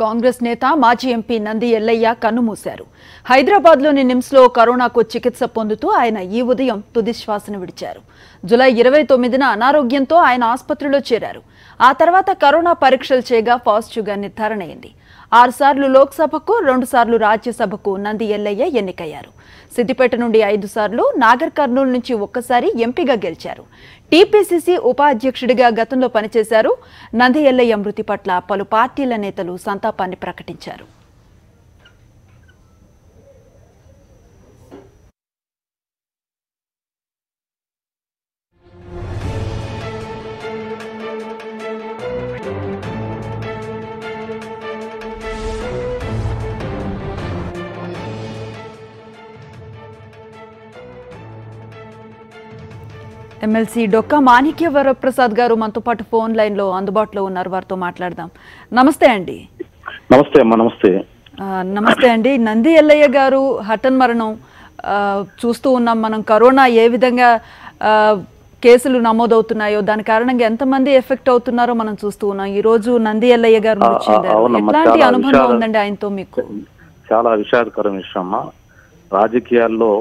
కాంగ్రెస్ నేత మాజీ ఎంపీ నంది ఎల్లయ్య కన్నుమూశారు హైదరాబాద్లోని నిమ్స్లో కరోనాకు చికిత్స పొందుతూ ఆయన ఈ ఉదయం తుది శ్వాసను విడిచారు జులై ఇరవై తొమ్మిదిన అనారోగ్యంతో ఆయన ఆసుపత్రిలో చేరారు ఆ తర్వాత కరోనా పరీక్షలు చేయగా పాజిటివ్గా నిర్ధారణ అయింది ఆరుసార్లు లోక్సభకు రెండుసార్లు రాజ్యసభకు నంది ఎల్లయ్య ఎన్నికయ్యారు సిద్దిపేట నుండి ఐదు సార్లు నాగర్ కర్నూలు నుంచి ఒక్కసారి ఎంపీగా గెలిచారు టీపీసీసీ ఉపాధ్యక్షుడిగా గతంలో పనిచేశారు నంది ఎల్లయ్య మృతి పట్ల పలు పార్టీల నేతలు సంతాపాన్ని ప్రకటించారు ఎమ్మెల్సీ డొక్క మాణిక్య వరప్రసాద్ గారు మనతో పాటు ఫోన్ లైన్ లో అందుబాటులో ఉన్నారు వారితో మాట్లాడదాం నమస్తే అండి నమస్తే అమ్మా నమస్తే ఆ, నమస్తే అండి నంది ఎల్లయ్య గారు హఠన్ మరణం ఆ, చూస్తూ ఉన్నాం మనం కరోనా ఏ విధంగా ఆ, కేసులు నమోదవుతున్నాయో దాని కారణంగా ఎంతమంది ఎఫెక్ట్ అవుతున్నారో మనం చూస్తూ ఉన్నాం ఈ రోజు నంది ఎల్లయ్య గారు ఆ, మృతి ఆ, చెందారు అవునమ్మా, ఎట్లాంటి చాలా అనుబంధం విషయాలు- ఉందండి ఆయనతో మీకు చాలా విషాదకరం విషయం అమ్మా రాజకీయాల్లో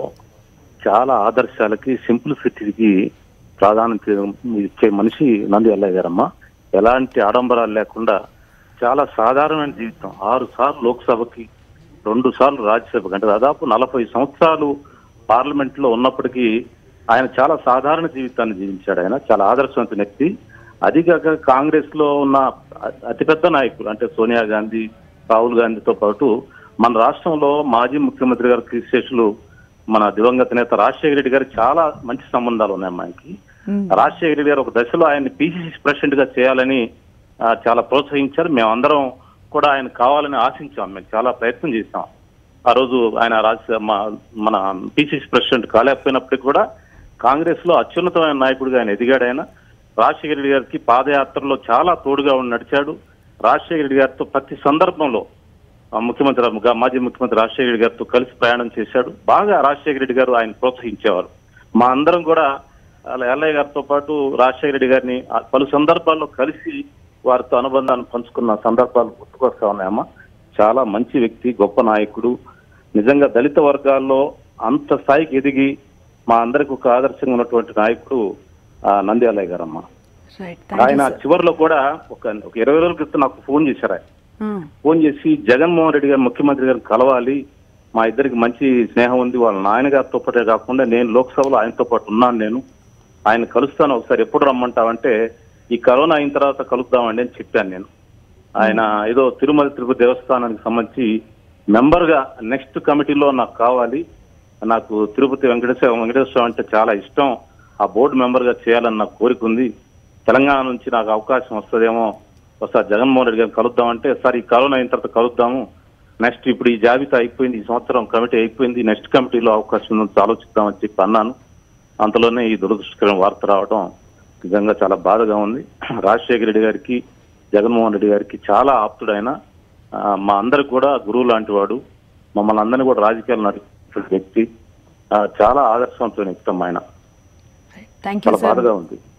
చాలా ఆదర్శాలకి సింప్లిసిటీకి ప్రాధాన్యత ఇచ్చే మనిషి నంది ఎల్లయ్య గారమ్మా ఎలాంటి ఆడంబరాలు లేకుండా చాలా సాధారణమైన జీవితం ఆరు సార్లు లోక్సభకి రెండు సార్లు రాజ్యసభకి అంటే దాదాపు నలభై సంవత్సరాలు పార్లమెంట్ లో ఉన్నప్పటికీ ఆయన చాలా సాధారణ జీవితాన్ని జీవించాడు ఆయన చాలా ఆదర్శవంతుని వ్యక్తి అది కాక కాంగ్రెస్ లో ఉన్న అ- అతిపెద్ద నాయకులు అంటే సోనియా గాంధీ రాహుల్ గాంధీతో పాటు మన రాష్ట్రంలో మాజీ ముఖ్యమంత్రి గారు కీర్తిశేషులు మన దివంగత నేత రాజశేఖర రెడ్డి గారు చాలా మంచి సంబంధాలు ఉన్నాయి అమ్మాయికి ఉమ్. రాజశేఖర రెడ్డి గారు ఒక దశలో ఆయన పిసిసి ప్రెసిడెంట్ గా చేయాలని ఆ, చాలా ప్రోత్సహించారు మేమందరం కూడా ఆయన కావాలని ఆశించాం మేము చాలా ప్రయత్నం చేశాం ఆ రోజు ఆయన రాజ మా- మన పిసిసి ప్రెసిడెంట్ కాలేకపోయినప్పటికీ కూడా కాంగ్రెస్ లో అత్యున్నతమైన నాయకుడిగా ఆయన ఎదిగాడు ఆయన రాజశేఖర రెడ్డి గారికి పాదయాత్రలో చాలా తోడుగా ఉండి నడిచాడు రాజశేఖర రెడ్డి గారితో ప్రతి సందర్భంలో ఆ ముఖ్యమంత్రి గా- మాజీ ముఖ్యమంత్రి రాజశేఖర రెడ్డి గారితో కలిసి ప్రయాణం చేశాడు బాగా రాజశేఖర రెడ్డి గారు ఆయన ప్రోత్సహించేవారు మా అందరం కూడా అలా ఎల్లయ్య గారితో పాటు రాజశేఖర రెడ్డి గారిని ఆ పలు సందర్భాల్లో కలిసి వారితో అనుబంధాన్ని పంచుకున్న సందర్భాలు గుర్తుకొస్తా ఉన్నాయమ్మా చాలా మంచి వ్యక్తి గొప్ప నాయకుడు నిజంగా దళిత వర్గాల్లో అంత స్థాయికి ఎదిగి మా అందరికి ఒక ఆదర్శంగా ఉన్నటువంటి నాయకుడు ఆ నంది ఎల్లయ్య గారమ్మా రైట్ థ్యాంక్ యూ ఆయన సార్. చివరిలో కూడా ఒక ఒక ఇరవై రోజుల క్రితం నాకు ఫోన్ చేశారు ఆయన ఉమ్. ఫోన్ చేసి జగన్మోహన్ రెడ్డి గారు ముఖ్యమంత్రి గారిని కలవాలి మా ఇద్దరికి మంచి స్నేహం ఉంది వాళ్ళ నాయనగారితో పాటే కాకుండా నేను లోక్సభలో ఆయనతో పాటు ఉన్నాను నేను ఆయన కలుస్తాను ఒకసారి ఎప్పుడు రమ్మంటావంటే ఈ కరోనా అయిన తర్వాత కలుద్దామండి అని చెప్పాను నేను ఆయన ఏదో తిరుమల తిరుపతి దేవస్థానానికి సంబంధించి మెంబర్ గా నెక్స్ట్ కమిటీలో నాకు కావాలి నాకు తిరుపతి వెంకటేశ్వర వెంకటేశ్వర అంటే చాలా ఇష్టం ఆ బోర్డు మెంబర్ గా చేయాలని నాకు కోరిక ఉంది తెలంగాణ నుంచి నాకు అవకాశం వస్తుందేమో ఒకసారి జగన్మోహన్ రెడ్డి గారిని కలుద్దామంటే సార్ ఈ కరోనా అయిన తర్వాత కలుద్దాము నెక్స్ట్ ఇప్పుడు ఈ జాబితా అయిపోయింది ఈ సంవత్సరం కమిటీ అయిపోయింది నెక్స్ట్ కమిటీలో అవకాశం ఉందని ఆలోచిద్దామని చెప్పి అన్నాను అంతలోనే ఈ దురదృష్టకరం వార్త రావడం నిజంగా చాలా బాధగా ఉంది రాజశేఖర రెడ్డి గారికి జగన్మోహన్ రెడ్డి గారికి చాలా ఆప్తుడైన ఆ, మా అందరికి కూడా గురువు లాంటి వాడు మమ్మల్ని అందరినీ కూడా రాజకీయాలు నడిపే వ్యక్తి ఆ, చాలా ఆదర్శవంతమైన వ్యక్తి ఆయన థ్యాంక్ యూ చాలా సార్ బాధగా ఉంది